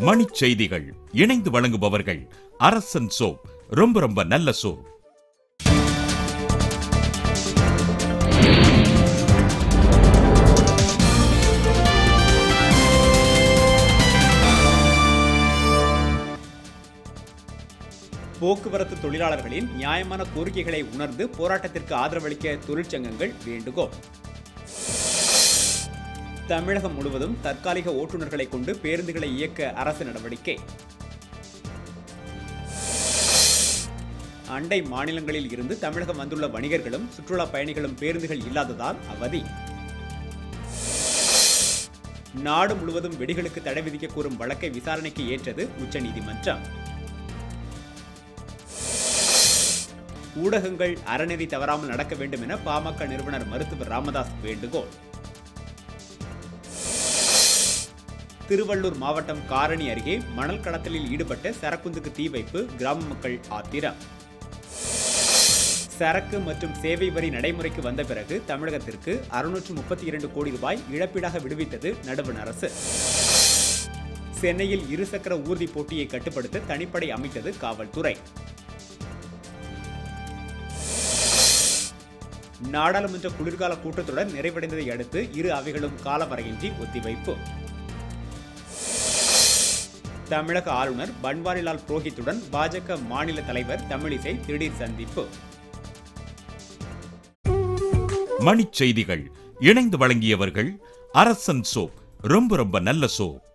மணிச் செய்திகள் இணைந்து வழங்குபவர்கள் அரசன் சோப் ரொம்ப ரொம்ப நல்ல சோப் போக்குவரத்து தொழிலாளர்களின் நியாயமான கோரிக்கைகளை உணர்ந்து போராட்டத்திற்கு ஆதரவளிக்க தொழிற்சங்கங்கள் வேண்டுகோள் தமிழகம் முழுவதும் தற்காலிக ஓட்டுநர்களை கொண்டு பேருந்துகளை இயக்க அரசு நடவடிக்கை அண்டை மாநிலங்களில் இருந்து தமிழகம் வந்துள்ள வணிகர்களும் சுற்றுலா பயணிகளும் பேருந்துகள் இல்லாததால் அவதி நாடு முழுவதும் வெடிகளுக்கு தடை விதிக்க கூறும் வழக்கை விசாரணைக்கு ஏற்றது உச்சநீதிமன்றம் ஊடகங்கள் அறநெறி தவறாமல் நடக்க வேண்டும் என பாமக நிறுவனர் மருத்துவர் ராமதாஸ் வேண்டுகோள் திருவள்ளூர் மாவட்டம் காரணி அருகே மணல் கடத்தலில் ஈடுபட்ட சரக்குந்துக்கு தீ வைப்பு கிராம மக்கள் ஆத்திரம் சரக்கு மற்றும் சேவை வரி நடைமுறைக்கு வந்த பிறகு தமிழகத்திற்கு அறுநூற்று முப்பத்தி இரண்டு கோடி ரூபாய் இழப்பீடாக விடுவித்தது நடுவண் அரசு சென்னையில் இருசக்கர ஊர்தி போட்டியை கட்டுப்படுத்த தனிப்படை அமைத்தது காவல்துறை நாடாளுமன்ற குளிர்கால கூட்டத்தொடர் நிறைவடைந்ததை அடுத்து இரு அவைகளும் காலவரையின்றி ஒத்திவைப்பு தமிழக ஆளுநர் பன்வாரிலால் புரோஹித்துடன் பாஜக மாநில தலைவர் தமிழிசை திடீர் சந்திப்பு மணிச் செய்திகள் இணைந்து வழங்கியவர்கள் அரசன் சோப் ரொம்ப ரொம்ப நல்ல சோப்